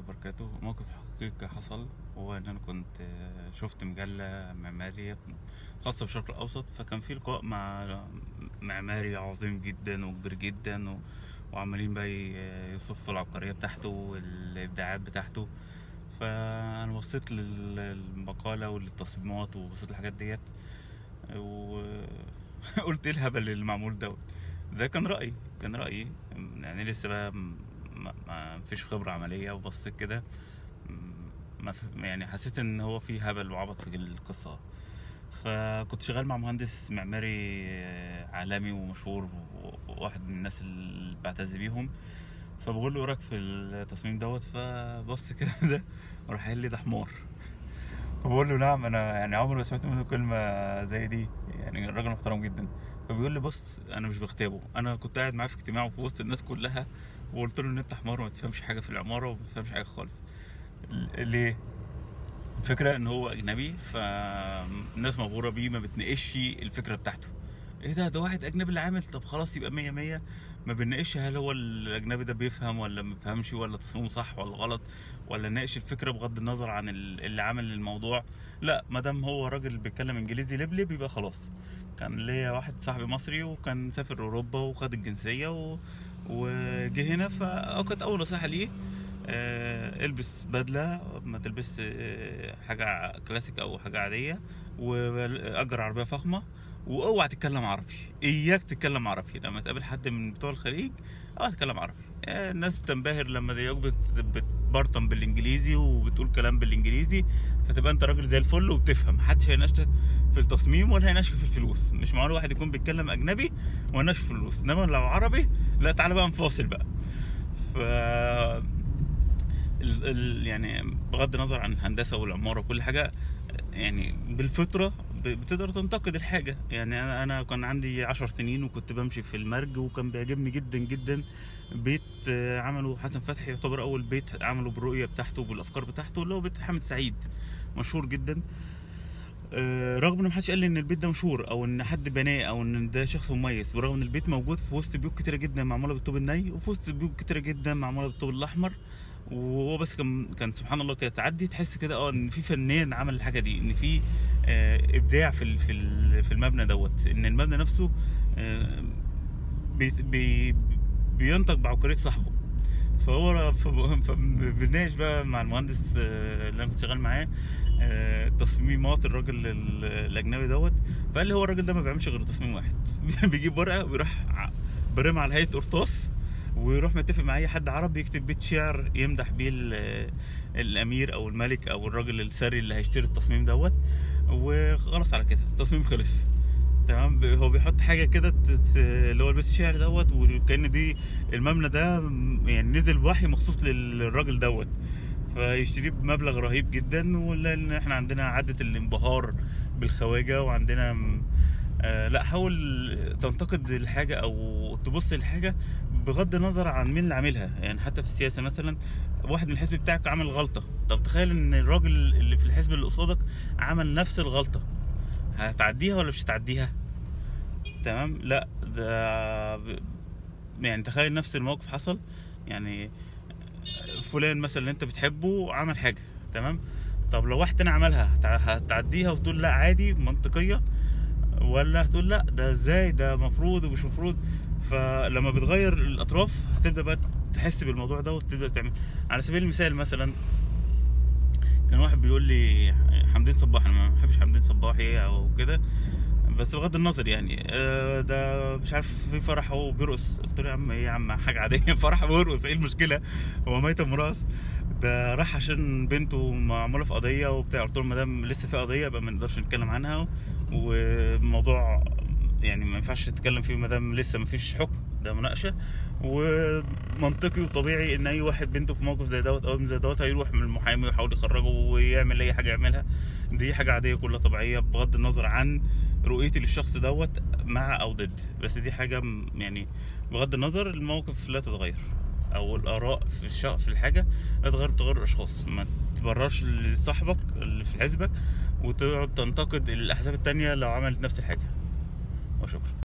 وبركاته موقف حقيقي حصل وهو ان انا كنت شفت مجلة معمارية خاصة بالشرق الاوسط فكان في لقاء مع معماري عظيم جدا وكبير جدا و... وعمالين بقى ي- يصفوا العبقرية بتاعته والابداعات بتاعته فانا بصيت لل- للمقالة وللتصميمات وبصيت للحاجات ديت وقلت ايه الهبل اللي معمول دوت ده كان رأيي كان رأيي يعني لسه بقى م- ما, ما فيش خبرة عملية وبصيت كده م- ما في يعني حسيت ان هو في هبل وعبط في القصة فكنت شغال مع مهندس معماري عالمي ومشهور وواحد من الناس اللي بعتز بيهم فبقول له إيه رايك في التصميم دوت فبص كده ده وراح قايل لي ده حمار فبقول له نعم انا يعني عمري ما سمعت منه كلمه زي دي يعني الراجل محترم جدا فبيقول لي بص انا مش بغتابه انا كنت قاعد معاه في اجتماع وفي وسط الناس كلها وقلت له ان انت حمار وما تفهمش حاجه في العماره وما تفهمش حاجه خالص ل- ليه الفكره ان هو اجنبي فالناس مبهوره بيه ما بتناقش الفكره بتاعته ايه ده ده واحد اجنبي اللي عامل طب خلاص يبقى مية مية ما بنناقش هل هو الاجنبي ده بيفهم ولا ما بيفهمش ولا تصميمه صح ولا غلط ولا ناقش الفكره بغض النظر عن ال- اللي عامل الموضوع لا ما دام هو راجل بيتكلم انجليزي لبلب يبقى خلاص كان ليا واحد صاحبي مصري وكان سافر اوروبا وخد الجنسيه و... وجه هنا فكانت اول نصيحه ليه آه، البس بدله ما تلبس آه، حاجه كلاسيك او حاجه عاديه واجر عربيه فخمه واوعى تتكلم عربي اياك تتكلم عربي لما تقابل حد من بتوع الخليج اوعى تتكلم عربي آه، الناس بتنبهر لما تلاقيك بت- بتبرطم بالانجليزي وبتقول كلام بالانجليزي فتبقى انت راجل زي الفل وبتفهم محدش هيناقشك في التصميم ولا هيناقشك في الفلوس مش معقول واحد يكون بيتكلم اجنبي ويناقش في الفلوس انما لو عربي لا تعالى بقى نفاصل بقى ف ال... ال... يعني بغض النظر عن الهندسه والعماره وكل حاجه يعني بالفطره ب- بتقدر تنتقد الحاجه يعني انا انا كان عندي عشر سنين وكنت بمشي في المرج وكان بيعجبني جدا جدا بيت آه، عمله حسن فتحي يعتبر اول بيت عمله بالرؤيه بتاعته بالافكار بتاعته اللي هو بيت حامد سعيد مشهور جدا آه، رغم ان محدش قال لي ان البيت ده مشهور او ان حد بناه او ان ده شخص مميز ورغم ان البيت موجود في وسط بيوت كتيره جدا معموله بالطوب الني وفي وسط بيوت كتيره جدا معموله بالطوب الاحمر وهو بس كان كان سبحان الله كده تعدي تحس كده اه ان في فنان عمل الحاجه دي ان في آه، ابداع في ال- في ال- في المبنى دوت ان المبنى نفسه آه، بي بي بينتج بعبقريه صاحبه فهو فب- فبنناقش بقى مع المهندس آه، اللي انا كنت شغال معاه آه، تصميمات الراجل ال- الاجنبي دوت فقال لي هو الراجل ده ما بيعملش غير تصميم واحد بيجيب ورقه ويروح ع- برمها على هيئه قرطاس ويروح متفق مع اي حد عربي يكتب بيت شعر يمدح بيه ال- الامير او الملك او الراجل الثري اللي هيشتري التصميم دوت وخلاص على كده التصميم خلص تمام ب- هو بيحط حاجه كده ت- ت- اللي هو البيت الشعر دوت وكان دي المبنى ده م- يعني نزل وحي مخصوص للراجل دوت فيشتريه بمبلغ رهيب جدا ولان احنا عندنا عاده الانبهار بالخواجه وعندنا م- آه لا حاول تنتقد الحاجه او تبص للحاجه بغض النظر عن مين اللي عاملها يعني حتى في السياسه مثلا واحد من الحزب بتاعك عمل غلطه طب تخيل ان الراجل اللي في الحزب اللي قصادك عمل نفس الغلطه هتعديها ولا مش هتعديها تمام لا ده ب- يعني تخيل نفس الموقف حصل يعني فلان مثلا اللي انت بتحبه عمل حاجه تمام طب لو واحد تاني عملها هتع- هتعديها وتقول لا عادي منطقيه ولا هتقول لا ده ازاي ده مفروض ومش مفروض فلما بتغير الاطراف هتبدا بقى تحس بالموضوع ده وتبدا تعمل على سبيل المثال مثلا كان واحد بيقول لي حمدين صباح انا ما بحبش حمدين صباحي او كده بس بغض النظر يعني آه، ده مش عارف في فرح هو بيرقص قلت له يا عم ايه يا عم حاجه عاديه فرح بيرقص ايه المشكله هو ميت مراس ده راح عشان بنته معموله في قضيه وبتاع قلت له ما دام لسه في قضيه يبقى ما نقدرش نتكلم عنها وموضوع يعني ما ينفعش تتكلم فيه ما دام لسه ما فيش حكم ده مناقشه ومنطقي وطبيعي ان اي واحد بنته في موقف زي دوت او ابن زي دوت هيروح من المحامي ويحاول يخرجه ويعمل اي حاجه يعملها دي حاجه عاديه كلها طبيعيه بغض النظر عن رؤيتي للشخص دوت مع او ضد بس دي حاجه م- يعني بغض النظر الموقف لا تتغير او الاراء في الشخص في الحاجه لا تتغير بتغير الاشخاص ما تبررش لصاحبك اللي في حزبك وتقعد تنتقد الاحزاب التانية لو عملت نفس الحاجه وشكرا